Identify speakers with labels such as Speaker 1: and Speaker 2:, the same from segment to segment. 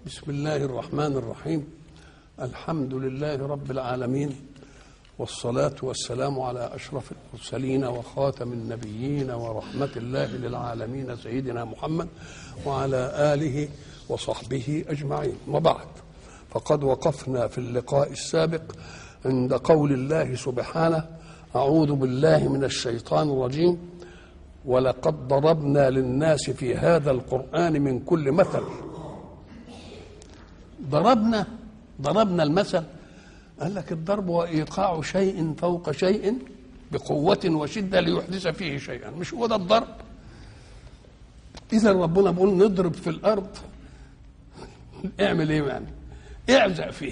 Speaker 1: بسم الله الرحمن الرحيم الحمد لله رب العالمين والصلاة والسلام على أشرف المرسلين وخاتم النبيين ورحمة الله للعالمين سيدنا محمد وعلى آله وصحبه أجمعين وبعد فقد وقفنا في اللقاء السابق عند قول الله سبحانه أعوذ بالله من الشيطان الرجيم ولقد ضربنا للناس في هذا القرآن من كل مثل ضربنا ضربنا المثل قال لك الضرب هو ايقاع شيء فوق شيء بقوة وشدة ليحدث فيه شيئا مش هو ده الضرب إذا ربنا بيقول نضرب في الأرض اعمل إيه يعني؟ اعزق فيه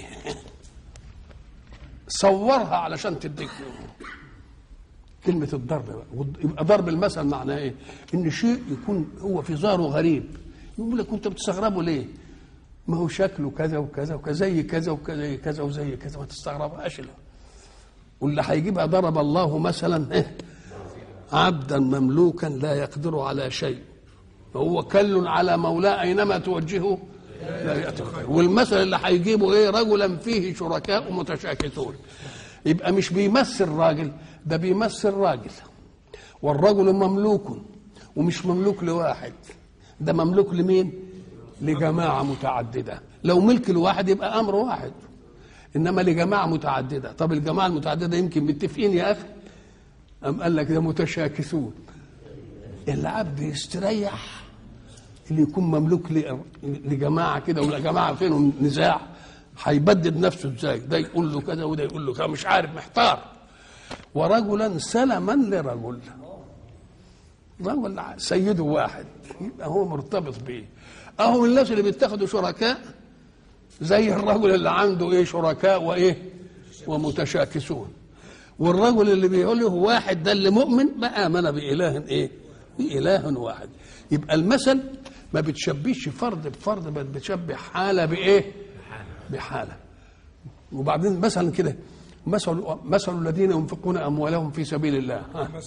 Speaker 1: صورها علشان تديك كلمة الضرب بقى يبقى ضرب المثل معناه إيه؟ إن شيء يكون هو في ظاهره غريب يقول لك أنت بتستغربه ليه؟ ما هو شكله كذا وكذا وكذا زي كذا وكذا زي كذا وزي كذا ما تستغربهاش له واللي هيجيبها ضرب الله مثلا إيه؟ عبدا مملوكا لا يقدر على شيء فهو كل على مولاه اينما توجهه لا ياتي الخير والمثل اللي هيجيبه ايه رجلا فيه شركاء متشاكسون يبقى مش بيمثل راجل ده بيمثل راجل والرجل مملوك ومش مملوك لواحد ده مملوك لمين لجماعة متعددة لو ملك لواحد يبقى أمر واحد إنما لجماعة متعددة طب الجماعة المتعددة يمكن متفقين يا أخي أم قال لك ده متشاكسون العبد يستريح اللي يكون مملوك لجماعة كده ولا جماعة فينهم نزاع هيبدد نفسه ازاي ده يقول له كذا وده يقول له كذا مش عارف محتار ورجلا سلما لرجل رجل سيده واحد يبقى هو مرتبط بيه اهو الناس اللي بيتخذوا شركاء زي الرجل اللي عنده ايه شركاء وايه ومتشاكسون والرجل اللي بيقول له واحد ده اللي مؤمن ما امن باله ايه باله واحد يبقى المثل ما بتشبهش فرد بفرد بل بتشبه حاله بايه بحاله وبعدين مثلا كده مثل مثل الذين ينفقون اموالهم في سبيل الله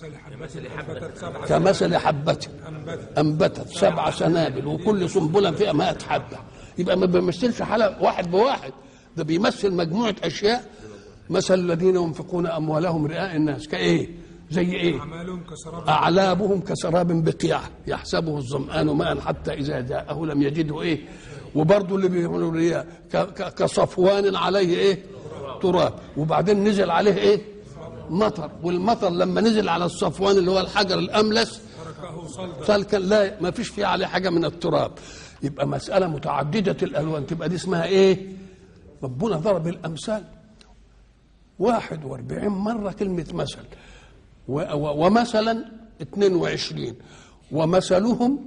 Speaker 1: كمثل حبة انبتت سبع سنابل وكل سنبله فيها 100 حبه يبقى ما بيمثلش حاله واحد بواحد ده بيمثل مجموعه اشياء مثل الذين ينفقون اموالهم رئاء الناس كايه زي ايه اعلابهم كسراب بقيع يحسبه الظمآن ماء حتى اذا جاءه لم يجده ايه وبرضه اللي بيقولوا الرياء كصفوان عليه ايه تراب وبعدين نزل عليه ايه مطر والمطر لما نزل على الصفوان اللي هو الحجر الاملس سلكا لا ما فيش فيه عليه حاجه من التراب يبقى مساله متعدده الالوان تبقى دي اسمها ايه ربنا ضرب الامثال 41 مره كلمه مثل ومثلا 22 ومثلهم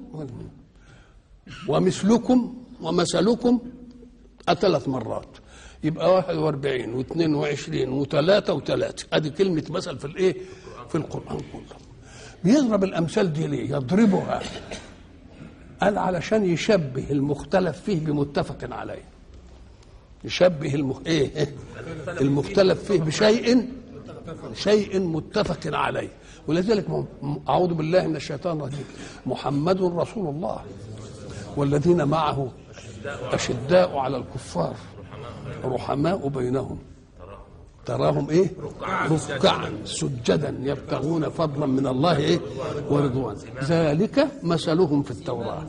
Speaker 1: ومثلكم ومثلكم ثلاث مرات يبقى 41 و22 و3 و3 ادي كلمه مثل في الايه في القران كله بيضرب الامثال دي ليه يضربها قال علشان يشبه المختلف فيه بمتفق عليه يشبه المخ... ايه, إيه؟ المختلف فيه بشيء شيء متفق عليه ولذلك اعوذ بالله من الشيطان الرجيم محمد رسول الله والذين معه اشداء على الكفار رحماء بينهم تراهم ايه ركعا سجدا يبتغون فضلا من الله ايه ورضوان ذلك مثلهم في التوراة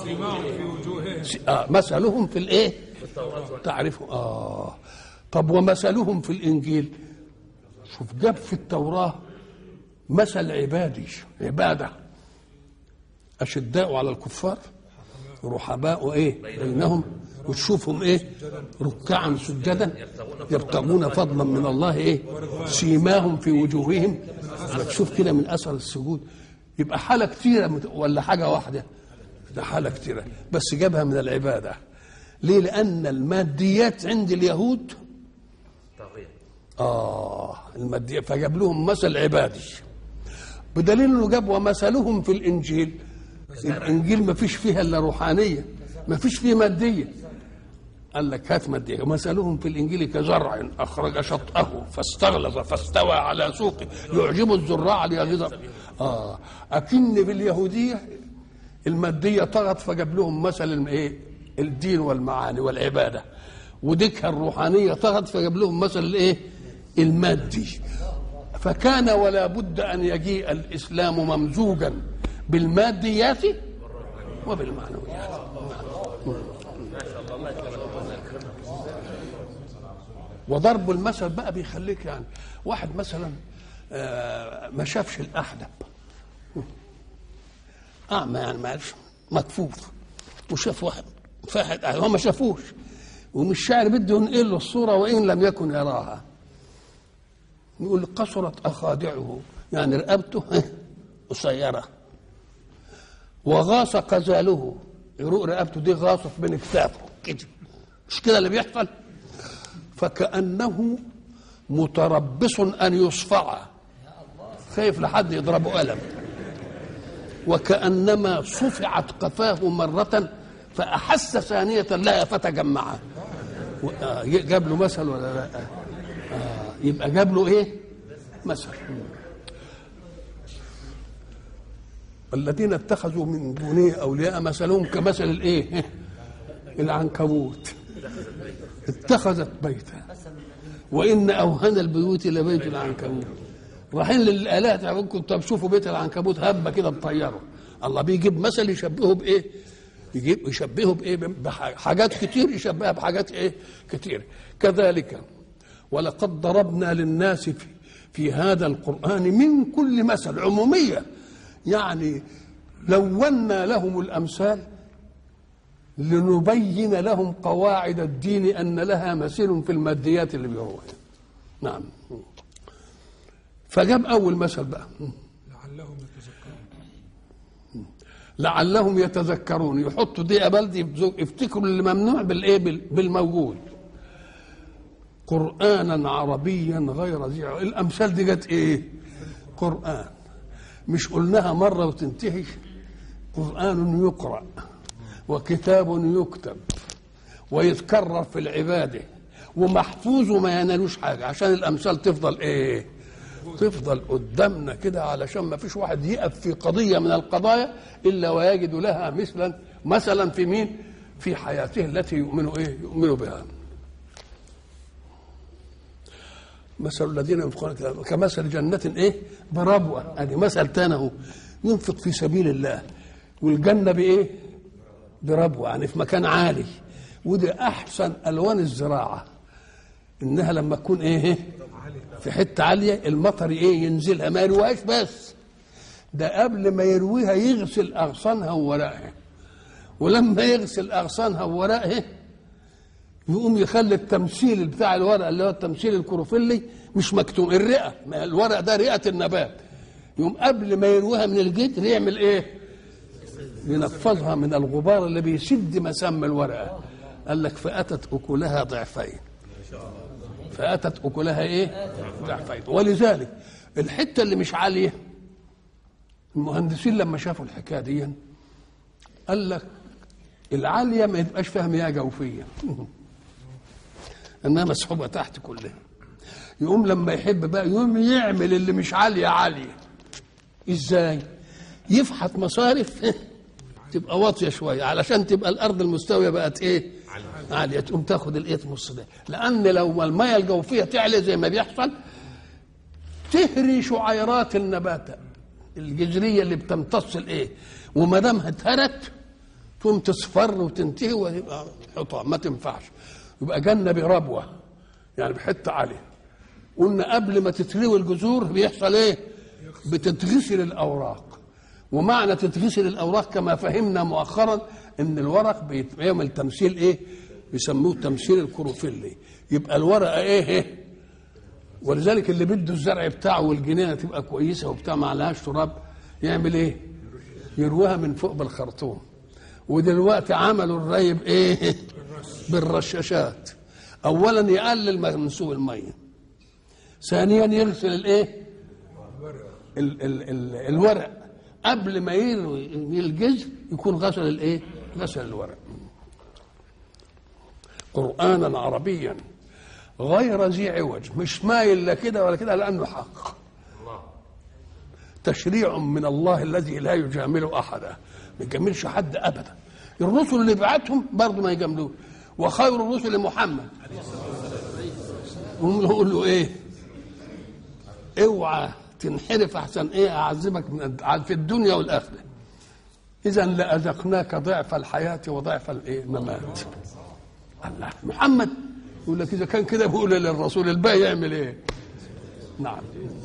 Speaker 1: آه مثلهم في الايه تعرفوا اه طب ومثلهم في الانجيل شوف جاب في التوراة مثل عبادي عبادة أشداء على الكفار رحماء ايه بينهم وتشوفهم ايه ركعا سجدا يبتغون فضلا من الله ايه سيماهم في وجوههم تشوف كده من اثر السجود يبقى حاله كتيره ولا حاجه واحده ده حاله كتيره بس جابها من العباده ليه لان الماديات عند اليهود اه الماديات فجاب لهم مثل عبادي بدليل انه جاب ومثلهم في الانجيل الانجيل ما فيش فيها الا روحانيه ما فيش فيه ماديه قال لك هات ماديه مثلهم في الانجيل كزرع اخرج شطاه فاستغلظ فاستوى على سوقه يعجب الزراع ليغيظ اه اكن في اليهوديه الماديه طغت فجاب لهم مثل ايه الدين والمعاني والعباده وديكها الروحانيه طغت فجاب لهم مثل الايه المادي فكان ولا بد ان يجيء الاسلام ممزوجا بالماديات وبالمعنويات وضرب المثل بقى بيخليك يعني واحد مثلا آه، ما شافش الاحدب اعمى يعني ما عرفش مكفوف وشاف واحد فاحد هو ما شافوش ومش شاعر بده ينقل له الصوره وان لم يكن يراها يقول قصرت اخادعه يعني رقبته قصيره وغاص قزاله عروق رقبته دي غاصت بين كتافه كده مش كده اللي بيحصل فكأنه متربص أن يصفع خايف لحد يضربه قلم وكأنما صفعت قفاه مرة فأحس ثانية لا فتجمعا و- آه، جاب له مثل ولا لا آه، يبقى جاب له ايه مثل الذين اتخذوا من دونه اولياء مثلهم كمثل الايه العنكبوت اتخذت بيتا وان اوهن البيوت لبيت العنكبوت رايحين للالهه تعبونكم طب شوفوا بيت العنكبوت هبه كده بطيره الله بيجيب مثل يشبهه بايه يجيب يشبهه بايه بحاجات كتير يشبهها بحاجات ايه كتير كذلك ولقد ضربنا للناس في, في هذا القران من كل مثل عموميه يعني لونا لهم الامثال لنبين لهم قواعد الدين ان لها مثيل في الماديات اللي بيروها نعم فجاب اول مثل بقى
Speaker 2: لعلهم يتذكرون
Speaker 1: لعلهم يتذكرون يحطوا دي بلدي يفتكروا اللي ممنوع بالايه بال- بالموجود قرانا عربيا غير ذي عوج. الامثال دي جت ايه قران مش قلناها مره وتنتهي قران يقرا وكتاب يكتب ويتكرر في العباده ومحفوظ وما ينالوش حاجه عشان الامثال تفضل ايه تفضل قدامنا كده علشان ما فيش واحد يقف في قضيه من القضايا الا ويجد لها مثلا مثلا في مين في حياته التي يؤمن ايه يؤمن بها مثل الذين ينفقون كمثل جنة ايه بربوة ادي مثل تاني اهو ينفق في سبيل الله والجنة بايه بربوة يعني في مكان عالي ودي احسن الوان الزراعة انها لما تكون ايه في حتة عالية المطر ايه ينزلها ما يرويهاش بس ده قبل ما يرويها يغسل اغصانها وورقها ولما يغسل اغصانها وورقها يقوم يخلي التمثيل بتاع الورق اللي هو التمثيل الكروفيلي مش مكتوم الرئه ما الورق ده رئه النبات يقوم قبل ما يرويها من الجدر يعمل ايه؟ ينفضها من الغبار اللي بيسد مسام الورقه قال لك فاتت اكلها ضعفين فاتت اكلها ايه؟ ضعفين ولذلك الحته اللي مش عاليه المهندسين لما شافوا الحكايه دي قال لك العاليه ما يبقاش فيها مياه جوفيه انها مسحوبه تحت كلها يقوم لما يحب بقى يقوم يعمل اللي مش عاليه عاليه ازاي يفحت مصارف تبقى واطيه شويه علشان تبقى الارض المستويه بقت ايه عاليه تقوم تاخد الايه نص ده لان لو الميه الجوفيه تعلى زي ما بيحصل تهري شعيرات النبات الجذريه اللي بتمتص الايه وما دام اتهرت تقوم تصفر وتنتهي ويبقى حطام ما تنفعش يبقى جنة بربوة يعني بحتة عالية قلنا قبل ما تتروي الجذور بيحصل ايه بتتغسل الاوراق ومعنى تتغسل الاوراق كما فهمنا مؤخرا ان الورق بيعمل تمثيل ايه بيسموه التمثيل الكروفيلي يبقى الورقه ايه, إيه؟ ولذلك اللي بده الزرع بتاعه والجنينه تبقى كويسه وبتاع ما عليهاش تراب يعمل ايه يروها من فوق بالخرطوم ودلوقتي عملوا الري بايه بالرشاشات اولا يقلل منسوب الميه ثانيا يغسل الايه ال ال ال الورق قبل ما يروي الجذر يكون غسل الايه غسل الورق قرانا عربيا غير ذي عوج مش مايل لا كده ولا كده لانه حق تشريع من الله الذي لا يجامل احدا ما يجاملش حد ابدا الرسل اللي بعتهم برضه ما يجاملوه وخير الرسل محمد هم يقول له ايه اوعى تنحرف احسن ايه اعذبك من في الدنيا والاخره اذا لاذقناك ضعف الحياه وضعف الايه الممات الله محمد يقول لك اذا كان كده بيقول للرسول الباقي يعمل ايه نعم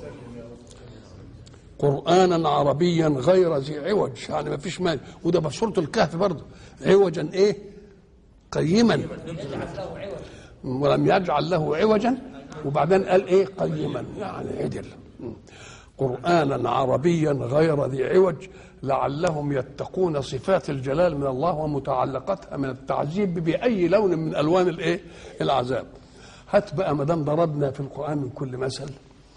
Speaker 1: قرانا عربيا غير ذي عوج يعني ما فيش مانع وده في سوره الكهف برضه عوجا ايه قيما ولم يجعل له عوجا وبعدين قال ايه قيما يعني عدل قرانا عربيا غير ذي عوج لعلهم يتقون صفات الجلال من الله ومتعلقاتها من التعذيب باي لون من الوان الايه العذاب هات بقى ما دام ضربنا في القران من كل مثل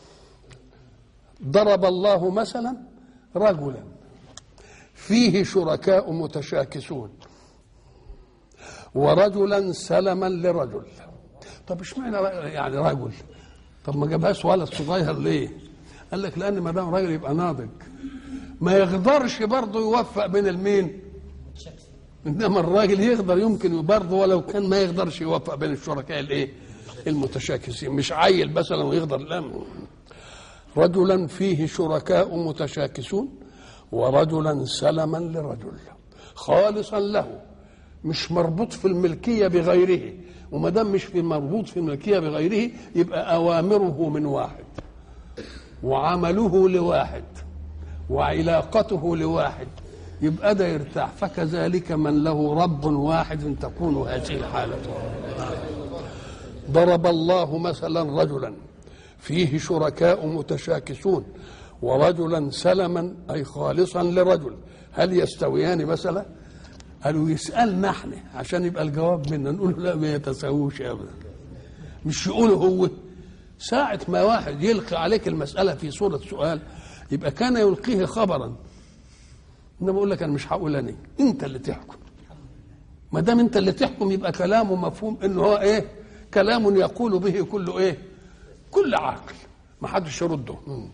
Speaker 1: ضرب الله مثلا رجلا فيه شركاء متشاكسون ورجلا سلما لرجل طب اشمعنى يعني رجل طب ما جابهاش ولد صغير ليه قال لك لان ما دام راجل يبقى ناضج ما يقدرش برضه يوفق بين المين انما الراجل يقدر يمكن برضه ولو كان ما يقدرش يوفق بين الشركاء الايه المتشاكسين مش عيل مثلا ويقدر لا رجلا فيه شركاء متشاكسون ورجلا سلما لرجل خالصا له مش مربوط في الملكيه بغيره وما دام مش في مربوط في الملكيه بغيره يبقى اوامره من واحد وعمله لواحد وعلاقته لواحد يبقى ده يرتاح فكذلك من له رب واحد تكون هذه الحالة ضرب الله مثلا رجلا فيه شركاء متشاكسون ورجلا سلما أي خالصا لرجل هل يستويان مثلا قالوا يسألنا احنا عشان يبقى الجواب منا نقول لا ما يتساووش أبدا مش يقولوا هو ساعة ما واحد يلقي عليك المسألة في صورة سؤال يبقى كان يلقيه خبرا انما بقول لك انا مش هقول انا انت اللي تحكم ما دام انت اللي تحكم يبقى كلامه مفهوم انه هو ايه كلام يقول به كل ايه كل عاقل ما حدش يرده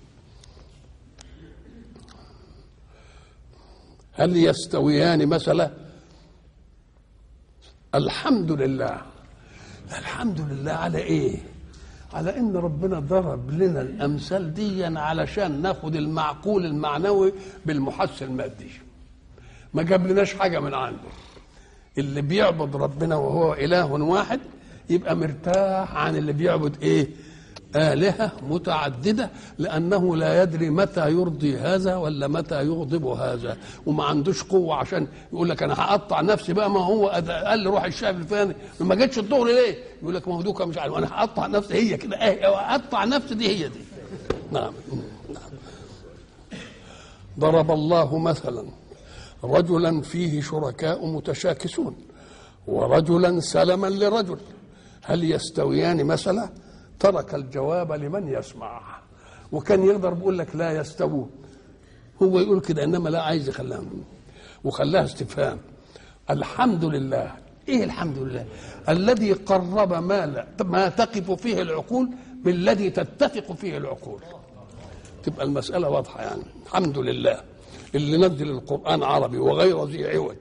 Speaker 1: هل يستويان مثلا الحمد لله الحمد لله على ايه على ان ربنا ضرب لنا الامثال دي علشان ناخد المعقول المعنوي بالمحس المادي ما جاب لناش حاجه من عنده اللي بيعبد ربنا وهو اله واحد يبقى مرتاح عن اللي بيعبد ايه آلهة متعددة لأنه لا يدري متى يرضي هذا ولا متى يغضب هذا وما عندوش قوة عشان يقول لك أنا هقطع نفسي بقى ما هو قال لي روح الشعب الفلاني ما جتش الظهر ليه؟ يقول لك ما هو دوكا مش عارف أنا هقطع نفسي هي كده إيه أقطع نفسي دي هي دي نعم نعم ضرب الله مثلا رجلا فيه شركاء متشاكسون ورجلا سلما لرجل هل يستويان مثلا ترك الجواب لمن يسمع وكان يقدر بيقول لك لا يستوون هو يقول كده انما لا عايز يخليها وخلاها استفهام الحمد لله ايه الحمد لله الذي قرب ما لا ما تقف فيه العقول بالذي تتفق فيه العقول تبقى المسألة واضحة يعني الحمد لله اللي نزل القرآن عربي وغير ذي عوج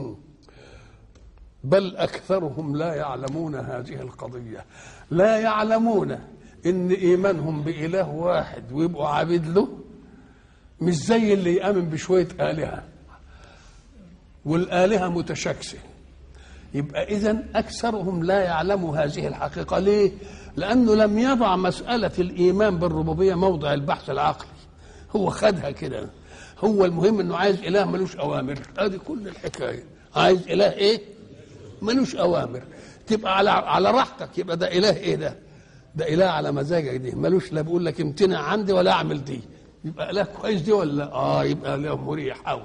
Speaker 1: بل أكثرهم لا يعلمون هذه القضية لا يعلمون إن إيمانهم بإله واحد ويبقوا عبيد له مش زي اللي يآمن بشوية آلهة والآلهة متشاكسة يبقى إذا أكثرهم لا يعلموا هذه الحقيقة ليه؟ لأنه لم يضع مسألة الإيمان بالربوبية موضع البحث العقلي هو خدها كده هو المهم انه عايز اله ملوش اوامر ادي كل الحكايه عايز اله ايه ملوش اوامر تبقى على على راحتك يبقى ده اله ايه ده ده اله على مزاجك دي ملوش لا بيقول لك امتنع عندي ولا اعمل دي يبقى اله كويس دي ولا لا؟ اه يبقى اله مريح قوي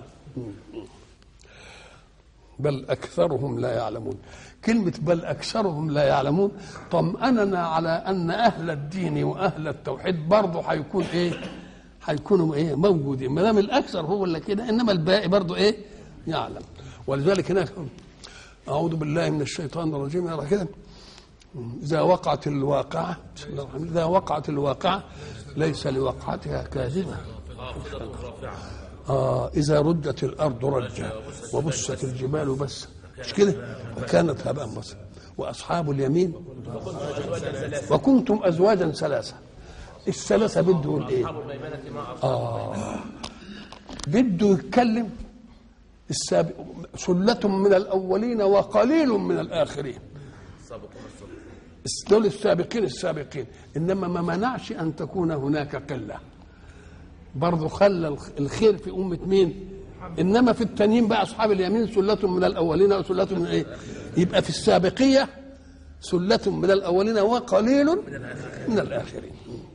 Speaker 1: بل اكثرهم لا يعلمون كلمه بل اكثرهم لا يعلمون طمأننا على ان اهل الدين واهل التوحيد برضه هيكون ايه هيكونوا ايه موجودين ما دام الاكثر هو اللي كده انما الباقي برضه ايه يعلم ولذلك هناك اعوذ بالله من الشيطان الرجيم يرى كده اذا وقعت الواقعه بسم الله الرحمن اذا وقعت الواقعه ليس لوقعتها كاذبه آه إذا رجت الأرض رجا وبست الجبال بس مش كده وكانت هباء منبثا وأصحاب اليمين وكنتم أزواجا ثلاثة الثلاثة بده يقول إيه آه بده يتكلم السابق سلة من الأولين وقليل من الآخرين دول السابقين السابقين إنما ما منعش أن تكون هناك قلة برضه خلى الخير في أمة مين إنما في التانيين بقى أصحاب اليمين سلة من الأولين وسلة من إيه يبقى في السابقية سلة من الأولين وقليل من الآخرين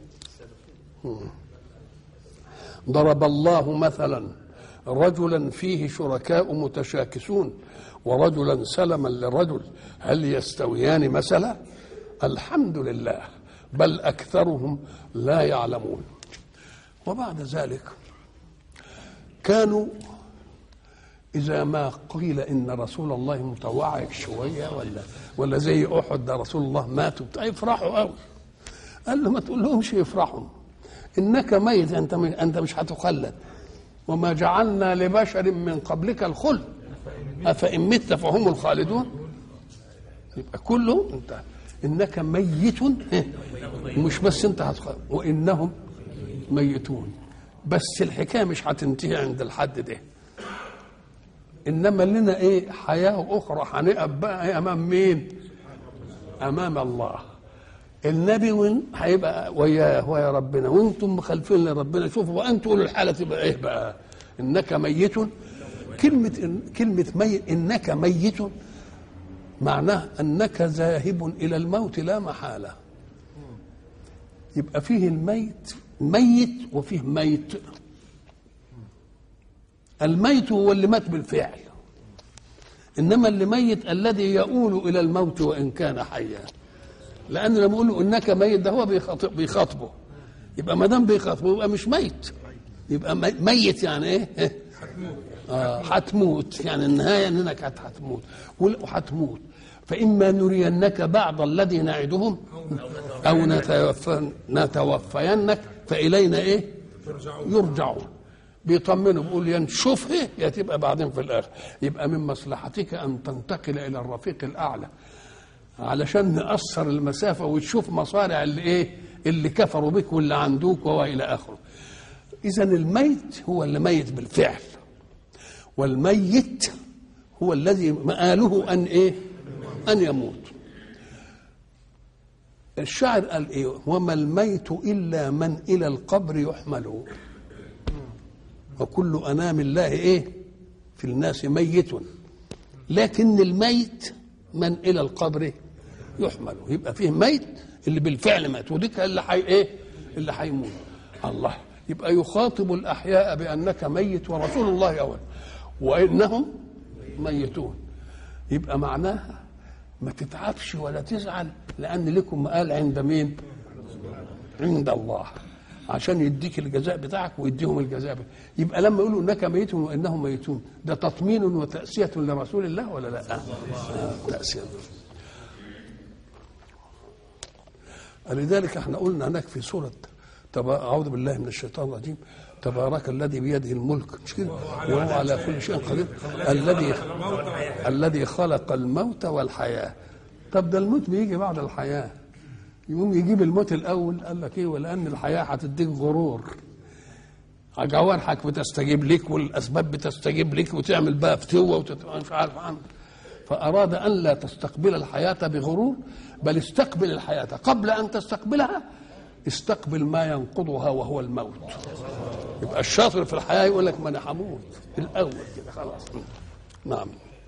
Speaker 1: ضرب الله مثلا رجلا فيه شركاء متشاكسون ورجلا سلما لرجل هل يستويان مثلا الحمد لله بل اكثرهم لا يعلمون وبعد ذلك كانوا اذا ما قيل ان رسول الله متوعك شويه ولا ولا زي احد ده رسول الله ماتوا يفرحوا قوي قال له ما تقول لهمش يفرحوا انك ميت انت انت مش هتخلد وما جعلنا لبشر من قبلك الخلد أفإن مت فهم الخالدون يبقى كله انت انك ميت مش بس انت هتخلد وانهم ميتون بس الحكايه مش هتنتهي عند الحد ده انما لنا ايه حياه اخرى هنقف بقى إيه امام مين امام الله النبي وين هيبقى وياه ويا ربنا وانتم مخالفين لربنا شوفوا بقى انتوا الحاله تبقى ايه بقى انك ميت كلمه إن كلمه ميت انك ميت معناه انك ذاهب الى الموت لا محاله يبقى فيه الميت ميت وفيه ميت الميت هو اللي مات بالفعل انما اللي ميت الذي يؤول الى الموت وان كان حيا لان لما يقول له انك ميت ده هو بيخاطب بيخاطبه يبقى ما دام بيخاطبه يبقى مش ميت يبقى ميت يعني ايه؟ آه هتموت يعني النهايه انك هتموت وهتموت فاما نرينك بعض الذي نعدهم او نتوفى نتوفينك فالينا ايه؟ يرجعون بيطمنوا بيقول يا نشوفها يا تبقى بعدين في الاخر يبقى من مصلحتك ان تنتقل الى الرفيق الاعلى علشان نقصر المسافه وتشوف مصارع اللي ايه اللي كفروا بك واللي عندوك والى اخره اذا الميت هو اللي ميت بالفعل والميت هو الذي مآله ان ايه ان يموت الشاعر قال ايه وما الميت الا من الى القبر يحمل وكل انام الله ايه في الناس ميت لكن الميت من الى القبر يحمل يبقى فيه ميت اللي بالفعل مات وديك اللي حي ايه اللي هيموت الله يبقى يخاطب الاحياء بانك ميت ورسول الله اول وانهم ميتون يبقى معناها ما تتعبش ولا تزعل لان لكم مقال عند مين عند الله عشان يديك الجزاء بتاعك ويديهم الجزاء بتاعك. يبقى لما يقولوا انك ميت وانهم ميتون ده تطمين وتاسيه لرسول الله ولا لا؟ آه. تاسيه لذلك احنا قلنا هناك في سوره تبا... اعوذ بالله من الشيطان الرجيم تبارك الذي بيده الملك مش كده وهو على كل شيء قدير الذي الذي خلق الموت والحياه طب ده الموت بيجي بعد الحياه يقوم يجيب الموت الاول قال لك ايه ولان الحياه هتديك غرور جوارحك بتستجيب لك والاسباب بتستجيب لك وتعمل بقى فتوه وتت... مش عارف عنه فاراد ان لا تستقبل الحياه بغرور بل استقبل الحياه قبل ان تستقبلها استقبل ما ينقضها وهو الموت يبقى الشاطر في الحياه يقول لك ما انا هموت الاول كده خلاص نعم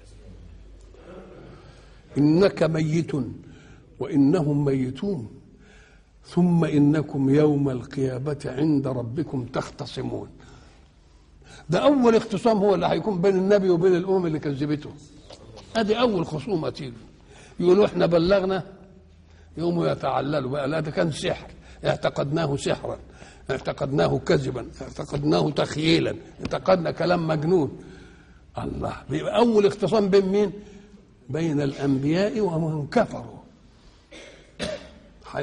Speaker 1: انك ميت وانهم ميتون ثم انكم يوم القيامه عند ربكم تختصمون ده اول اختصام هو اللي هيكون بين النبي وبين الامم اللي كذبته ادي اول خصومه تيجي يقولوا احنا بلغنا يقوموا يتعللوا بقى لا ده كان سحر اعتقدناه سحرا اعتقدناه كذبا اعتقدناه تخييلا اعتقدنا كلام مجنون الله بيبقى اول اختصام بين مين بين الانبياء ومن كفروا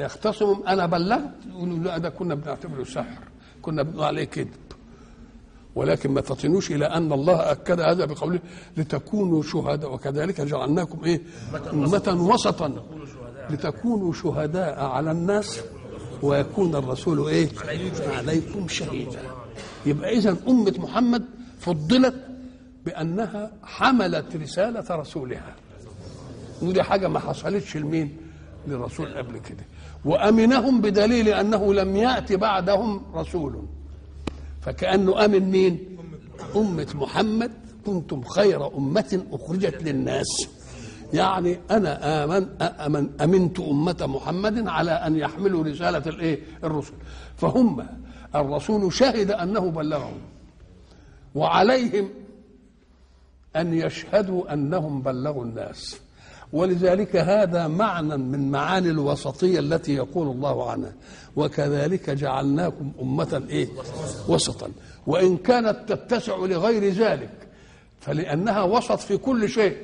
Speaker 1: هيختصموا انا بلغت يقولوا لا ده كنا بنعتبره سحر كنا بنقول عليه كذب ولكن ما تطنوش الى ان الله اكد هذا بقوله لتكونوا شهداء وكذلك جعلناكم ايه امه وسطا لتكونوا شهداء على الناس ويكون الرسول ايه عليكم شهيدا يبقى اذا امه محمد فضلت بانها حملت رساله رسولها ودي حاجه ما حصلتش لمين للرسول قبل كده وامنهم بدليل انه لم ياتي بعدهم رسول فكانه امن مين امه محمد كنتم خير امه اخرجت للناس يعني انا امن أمن امنت امه محمد على ان يحملوا رساله الايه الرسل فهم الرسول شهد انه بلغهم وعليهم ان يشهدوا انهم بلغوا الناس ولذلك هذا معنى من معاني الوسطيه التي يقول الله عنها وكذلك جعلناكم امه ايه وسطا وان كانت تتسع لغير ذلك فلانها وسط في كل شيء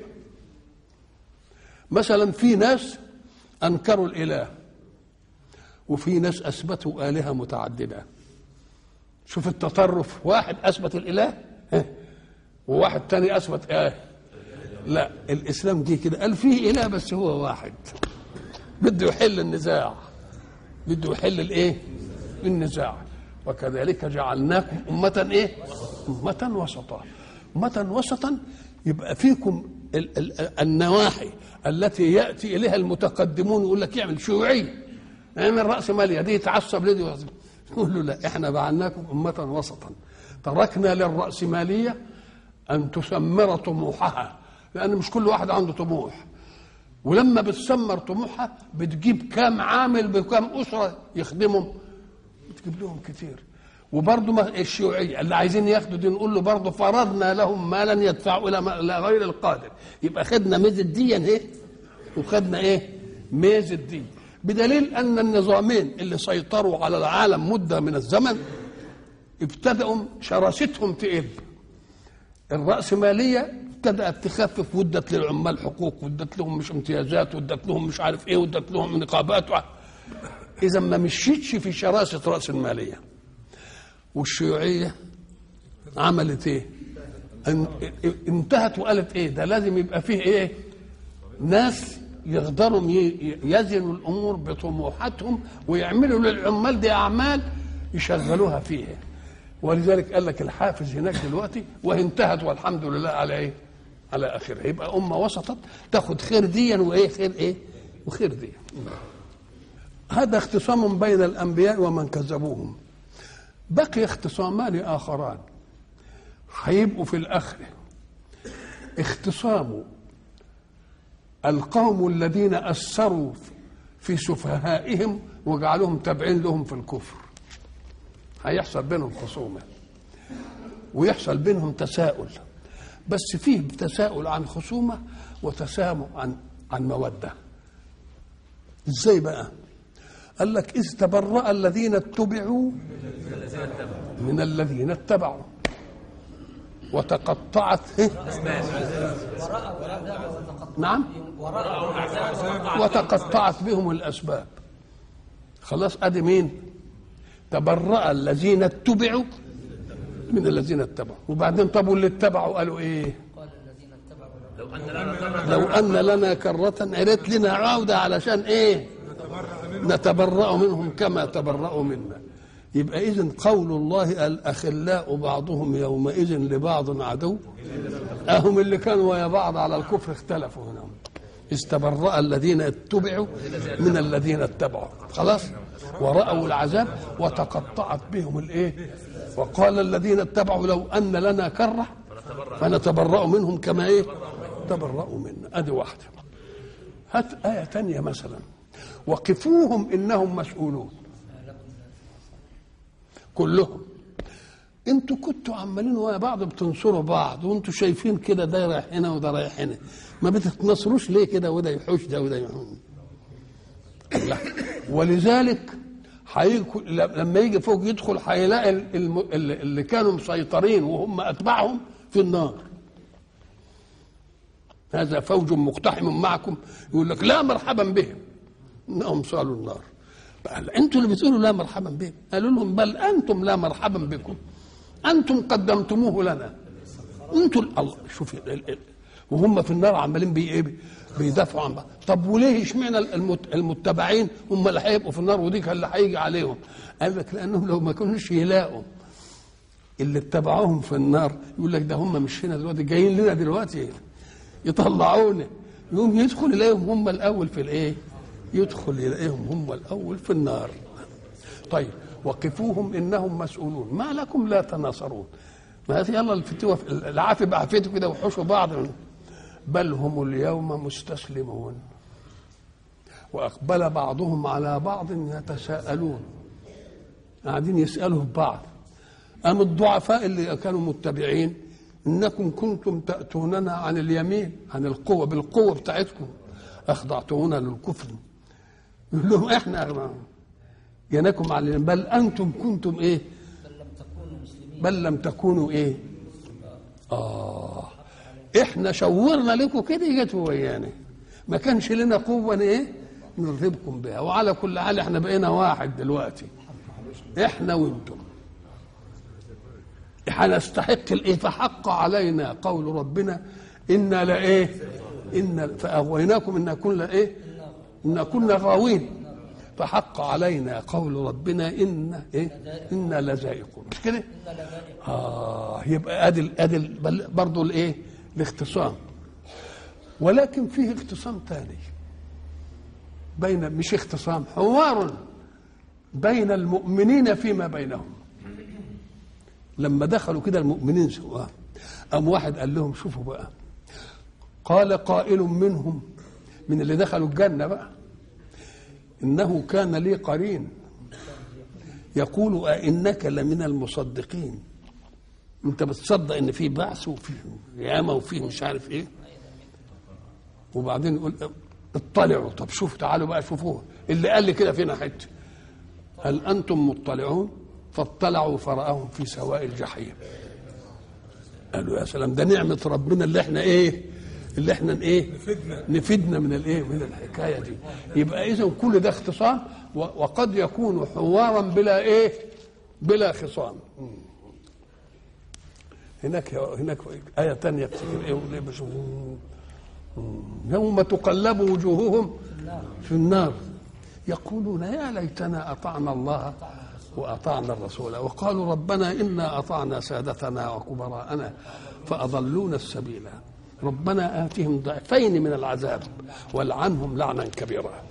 Speaker 1: مثلا في ناس انكروا الاله وفي ناس اثبتوا الهه متعدده شوف التطرف واحد اثبت الاله ها، وواحد تاني اثبت ايه لا الاسلام جه كده قال فيه اله بس هو واحد بده يحل النزاع بده يحل الايه النزاع وكذلك جعلناكم أمة إيه؟ أمة وسطا أمة وسطا يبقى فيكم ال- ال- النواحي التي يأتي إليها المتقدمون يقول لك يعمل شيوعية اعمل رأس مالية دي يتعصب لدي ويعصب. يقول له لا احنا جعلناكم أمة وسطا تركنا للرأسمالية أن تثمر طموحها لأن مش كل واحد عنده طموح ولما بتسمر طموحها بتجيب كام عامل بكام أسرة يخدمهم بتجيب لهم كتير وبرضه ما- الشيوعية اللي عايزين ياخدوا دي نقول له برضه فرضنا لهم مالا يدفعوا إلى ما- إلى غير القادر يبقى خدنا ميزة دي ايه وخدنا ايه ميزة دي بدليل أن النظامين اللي سيطروا على العالم مدة من الزمن ابتدأوا شراستهم تقل الرأسمالية ابتدأت تخفف ودت للعمال حقوق ودت لهم مش امتيازات ودت لهم مش عارف ايه ودت لهم نقابات وع- إذا ما مشيتش في شراسة رأس المالية والشيوعية عملت ايه؟ ان- انتهت وقالت ايه؟ ده لازم يبقى فيه ايه؟ ناس يقدروا ي- يزنوا الامور بطموحاتهم ويعملوا للعمال دي اعمال يشغلوها فيها ولذلك قال لك الحافز هناك دلوقتي وهي انتهت والحمد لله على ايه؟ على اخرها يبقى امه وسطت تاخد خير ديا وايه خير ايه؟ وخير ديا هذا اختصام بين الانبياء ومن كذبوهم بقي اختصامان اخران هيبقوا في الاخره اختصام القوم الذين اثروا في سفهائهم وجعلوهم تابعين لهم في الكفر هيحصل بينهم خصومه ويحصل بينهم تساؤل بس فيه تساؤل عن خصومه وتسامح عن عن موده ازاي بقى قال لك اذ تبرأ الذين اتبعوا من الذين اتبعوا وتقطعت إيه؟ نعم وتقطعت بهم الاسباب خلاص ادي مين تبرأ الذين اتبعوا من الذين اتبعوا وبعدين طب واللي اتبعوا قالوا ايه لو ان لنا كرة عرت لنا عودة علشان ايه نتبرأ منهم كما تبرأوا منا يبقى إذن قول الله الأخلاء بعضهم يومئذ لبعض عدو أهم اللي كانوا ويا بعض على الكفر اختلفوا هنا استبرأ الذين اتبعوا من الذين اتبعوا خلاص ورأوا العذاب وتقطعت بهم الايه وقال الذين اتبعوا لو أن لنا كرة فنتبرأ منهم كما ايه تبرأوا منا ادي واحدة هات آية تانية مثلا وقفوهم إنهم مسؤولون كلهم انتوا كنتوا عمالين ويا بعض بتنصروا بعض وانتوا شايفين كده ده رايح هنا وده رايح هنا ما بتتنصروش ليه كده وده يحوش ده وده يحوش لا. ولذلك هيجي لما يجي فوق يدخل هيلاقي الم- اللي اللي كانوا مسيطرين وهم اتباعهم في النار هذا فوج مقتحم معكم يقول لك لا مرحبا بهم انهم صالوا النار بقى انتوا اللي بتقولوا لا مرحبا بهم قالوا لهم بل انتم لا مرحبا بكم انتم قدمتموه لنا انتم الله شوف ال- ال- وهم في النار عمالين بي ايه بيدافعوا عن بعض طب وليه اشمعنى المت- المتبعين هم اللي هيبقوا في النار وديك اللي هيجي عليهم قال لك لانهم لو ما كانوش يلاقوا اللي اتبعوهم في النار يقول لك ده هم مش هنا دلوقتي جايين لنا دلوقتي يطلعونا يقوم يدخل يلاقيهم هم الاول في الايه يدخل يلاقيهم هم الاول في النار طيب وقفوهم انهم مسؤولون ما لكم لا تناصرون ما هذه يلا الفتوة العافية بعافيته كده وحشوا بعض بل هم اليوم مستسلمون واقبل بعضهم على بعض يتساءلون قاعدين يسالوا في بعض أم الضعفاء اللي كانوا متبعين إنكم كنتم تأتوننا عن اليمين عن القوة بالقوة بتاعتكم أخضعتونا للكفر يقول لهم إحنا أغنى ينكم على اليمين بل أنتم كنتم إيه بل لم تكونوا إيه آه إحنا شورنا لكم كده جتوا ويانا ما كانش لنا قوة إيه نرهبكم بها وعلى كل حال إحنا بقينا واحد دلوقتي إحنا وأنتم هنستحق الايه فحق علينا قول ربنا انا لايه ان فاغويناكم ان كنا ايه ان كنا غاوين فحق علينا قول ربنا ان ايه انا لذائقون مش كده اه يبقى ادي ادي برضه الايه الاختصام ولكن فيه اختصام ثاني بين مش اختصام حوار بين المؤمنين فيما بينهم لما دخلوا كده المؤمنين سوا قام واحد قال لهم شوفوا بقى قال قائل منهم من اللي دخلوا الجنة بقى إنه كان لي قرين يقول أئنك لمن المصدقين أنت بتصدق إن في بعث وفي قيامة وفي مش عارف إيه وبعدين يقول اطلعوا طب شوف تعالوا بقى شوفوه اللي قال لي كده فينا حته هل أنتم مطلعون فاطلعوا فرآهم في سواء الجحيم قالوا يا سلام ده نعمة ربنا اللي احنا ايه اللي احنا ايه
Speaker 2: نفدنا.
Speaker 1: نفدنا من الايه من الحكاية دي يبقى اذا كل ده اختصام و- وقد يكون حوارا بلا ايه بلا خصام مم. هناك هناك آية تانية افتكر ايه ولا إيه بشوف مم. يوم تقلب وجوههم في النار يقولون يا ليتنا أطعنا الله وأطعنا الرسول وقالوا ربنا إنا أطعنا سادتنا وكبراءنا فأضلونا السبيل ربنا آتهم ضعفين من العذاب والعنهم لعنا كبيرا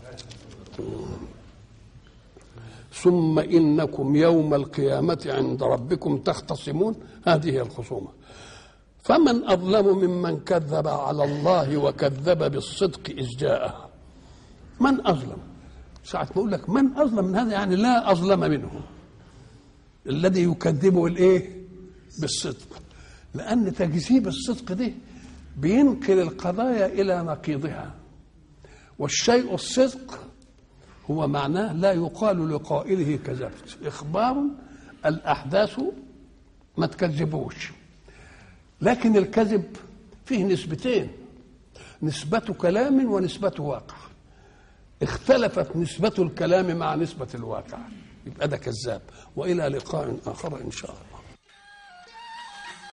Speaker 1: ثم إنكم يوم القيامة عند ربكم تختصمون هذه هي الخصومة فمن أظلم ممن كذب على الله وكذب بالصدق إذ جاءه من أظلم ساعة ما أقول لك من أظلم من هذا يعني لا أظلم منه الذي يكذبه الإيه بالصدق لأن تكذيب الصدق ده بينقل القضايا إلى نقيضها والشيء الصدق هو معناه لا يقال لقائله كذبت إخبار الأحداث ما تكذبوش لكن الكذب فيه نسبتين نسبة كلام ونسبة واقع اختلفت نسبة الكلام مع نسبة الواقع يبقى ده كذاب وإلى لقاء آخر إن شاء الله